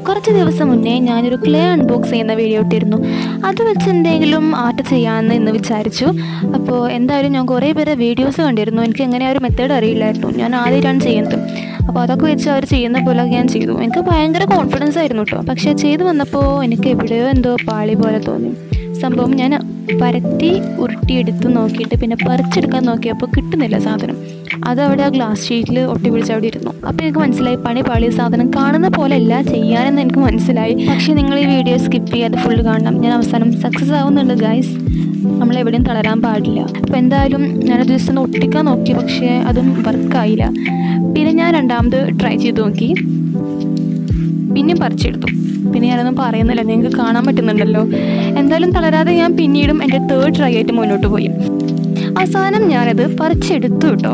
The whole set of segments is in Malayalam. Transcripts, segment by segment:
കുറച്ച് ദിവസം മുന്നേ ഞാനൊരു ക്ലേ അൺബോക്സ് ചെയ്യുന്ന വീഡിയോ ഇട്ടിരുന്നു അത് വെച്ച് എന്തെങ്കിലും ആർട്ട് ചെയ്യാമെന്ന് ഇന്ന് വിചാരിച്ചു അപ്പോൾ എന്തായാലും ഞാൻ കുറേ പേരെ വീഡിയോസ് കണ്ടിരുന്നു എനിക്ക് എങ്ങനെ ആ ഒരു മെത്തേഡ് അറിയില്ലായിരുന്നു ഞാൻ ആദ്യമായിട്ടാണ് ചെയ്യുന്നത് അപ്പോൾ അതൊക്കെ വെച്ച് അവർ ചെയ്യുന്ന പോലെ ഞാൻ ചെയ്തു എനിക്ക് ഭയങ്കര കോൺഫിഡൻസ് ആയിരുന്നു കേട്ടോ പക്ഷേ ചെയ്തു വന്നപ്പോൾ എനിക്ക് എവിടെയോ എന്തോ പാളി പോലെ തോന്നി സംഭവം ഞാൻ പരത്തി ഉരുട്ടിയെടുത്ത് നോക്കിയിട്ട് പിന്നെ പറിച്ചെടുക്കാൻ നോക്കിയപ്പോൾ കിട്ടുന്നില്ല സാധനം അതവിടെ ആ ഗ്ലാസ് ഷീറ്റിൽ ഒട്ടി പിടിച്ച് അവിടെ ഇരുന്നു അപ്പോൾ എനിക്ക് മനസ്സിലായി പണി പാളിയ സാധനം കാണുന്ന പോലെയല്ല ചെയ്യാനെന്ന് എനിക്ക് മനസ്സിലായി പക്ഷേ നിങ്ങൾ ഈ വീഡിയോ സ്കിപ്പ് ചെയ്യാതെ ഫുള്ള് കാണണം ഞാൻ അവസാനം സക്സസ് ആവുന്നുണ്ട് ഗൈസ് നമ്മൾ എവിടെയും തളരാൻ പാടില്ല അപ്പോൾ എന്തായാലും ഞാനത് ജസ്റ്റ് ഒന്ന് ഒട്ടിക്കാൻ നോക്കി പക്ഷേ അതും വർക്കായില്ല പിന്നെ ഞാൻ രണ്ടാമത് ട്രൈ ചെയ്ത് നോക്കി പിന്നെയും പറിച്ചെടുത്തു പിന്നെ ഞാനൊന്നും പറയുന്നില്ല നിങ്ങൾക്ക് കാണാൻ പറ്റുന്നുണ്ടല്ലോ എന്തായാലും തളരാതെ ഞാൻ പിന്നീടും എൻ്റെ തേർഡ് ട്രൈ ആയിട്ട് മുന്നോട്ട് പോയി അവസാനം ഞാനത് പറിച്ചെടുത്തു കേട്ടോ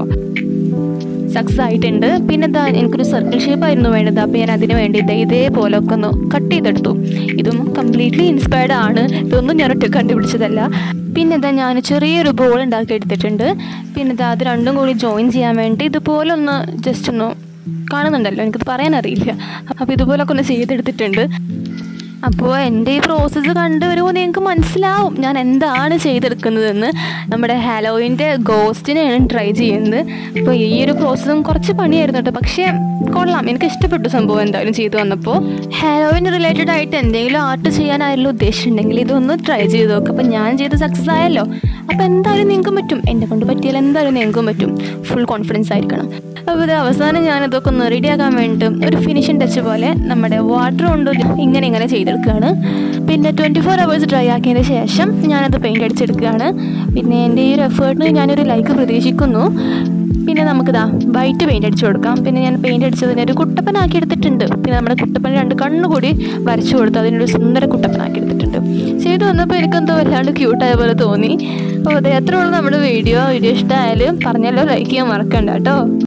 സക്സസ് ആയിട്ടുണ്ട് പിന്നെ എന്താ എനിക്കൊരു സർക്കിൾ ഷേപ്പ് ആയിരുന്നു വേണ്ടത് അപ്പോൾ ഞാൻ അതിന് വേണ്ടി ദേ ഇതേപോലെ ഒക്കെ ഒന്ന് കട്ട് ചെയ്തെടുത്തു ഇതും കംപ്ലീറ്റ്ലി ഇൻസ്പയർഡ് ആണ് ഇതൊന്നും ഞാൻ ഒറ്റ കണ്ടുപിടിച്ചതല്ല പിന്നെ എന്താ ഞാൻ ചെറിയൊരു ബോൾ ഉണ്ടാക്കി എടുത്തിട്ടുണ്ട് പിന്നെ ഇതാ അത് രണ്ടും കൂടി ജോയിൻ ചെയ്യാൻ വേണ്ടി ഇതുപോലെ ഒന്ന് ജസ്റ്റ് ഒന്ന് കാണുന്നുണ്ടല്ലോ എനിക്കത് പറയാൻ അറിയില്ല അപ്പോൾ ഇതുപോലൊക്കെ ഒന്ന് ചെയ്തെടുത്തിട്ടുണ്ട് അപ്പോൾ എൻ്റെ ഈ പ്രോസസ്സ് കണ്ടുവരുമ്പോൾ നിങ്ങൾക്ക് മനസ്സിലാവും ഞാൻ എന്താണ് ചെയ്തെടുക്കുന്നതെന്ന് നമ്മുടെ ഹാലോയിൻ്റെ ഗോസ്റ്റിനെയാണ് ട്രൈ ചെയ്യുന്നത് അപ്പോൾ ഈ ഒരു പ്രോസസ്സും കുറച്ച് പണിയായിരുന്നു കേട്ടോ പക്ഷേ കൊള്ളാം എനിക്ക് ഇഷ്ടപ്പെട്ടു സംഭവം എന്തായാലും ചെയ്തു വന്നപ്പോൾ ഹാലോയിൻ റിലേറ്റഡ് ആയിട്ട് എന്തെങ്കിലും ആർട്ട് ചെയ്യാനായാലും ഉദ്ദേശിച്ചിട്ടുണ്ടെങ്കിൽ ഇതൊന്ന് ട്രൈ ചെയ്ത് നോക്കുക അപ്പോൾ ഞാൻ ചെയ്ത് സക്സസ് ആയല്ലോ അപ്പോൾ എന്തായാലും നിങ്ങൾക്കും പറ്റും എന്നെ കൊണ്ട് പറ്റിയാൽ എന്തായാലും നിങ്ങൾക്കും പറ്റും ഫുൾ കോൺഫിഡൻസ് ആയിരിക്കണം അപ്പോൾ ഇത് അവസാനം ഞാൻ ഇതൊക്കെ ഒന്ന് റെഡിയാക്കാൻ വേണ്ടിയിട്ട് ഒരു ഫിനിഷിംഗ് ടച്ച് പോലെ നമ്മുടെ വാട്ടർ കൊണ്ട് ഇങ്ങനെ ഇങ്ങനെ ചെയ്തെടുക്കുകയാണ് പിന്നെ ട്വൻറ്റി ഫോർ അവേഴ്സ് ഡ്രൈ ആക്കിയതിന് ശേഷം ഞാനത് പെയിൻ്റ് അടിച്ചെടുക്കുകയാണ് പിന്നെ എൻ്റെ ഈ ഒരു എഫേർട്ടിന് ഞാനൊരു ലൈക്ക് പ്രതീക്ഷിക്കുന്നു പിന്നെ നമുക്കിതാ വൈറ്റ് പെയിൻ്റ് അടിച്ചു കൊടുക്കാം പിന്നെ ഞാൻ പെയിൻ്റ് അടിച്ചതിന് ഒരു കുട്ടപ്പനാക്കി എടുത്തിട്ടുണ്ട് പിന്നെ നമ്മുടെ കുട്ടപ്പൻ രണ്ട് കണ്ണുകൂടി വരച്ചു കൊടുത്ത് അതിനൊരു സുന്ദര കുട്ടപ്പനാക്കി എടുത്തിട്ടുണ്ട് ചെയ്തു വന്നപ്പോൾ എനിക്കെന്തോ വല്ലാണ്ട് ക്യൂട്ടായ പോലെ തോന്നി അപ്പോൾ അതെ അത്രയുള്ള നമ്മുടെ വീഡിയോ വീഡിയോ ഇഷ്ടമായാലും പറഞ്ഞല്ലോ ലൈക്ക് ചെയ്യാൻ മറക്കണ്ട കേട്ടോ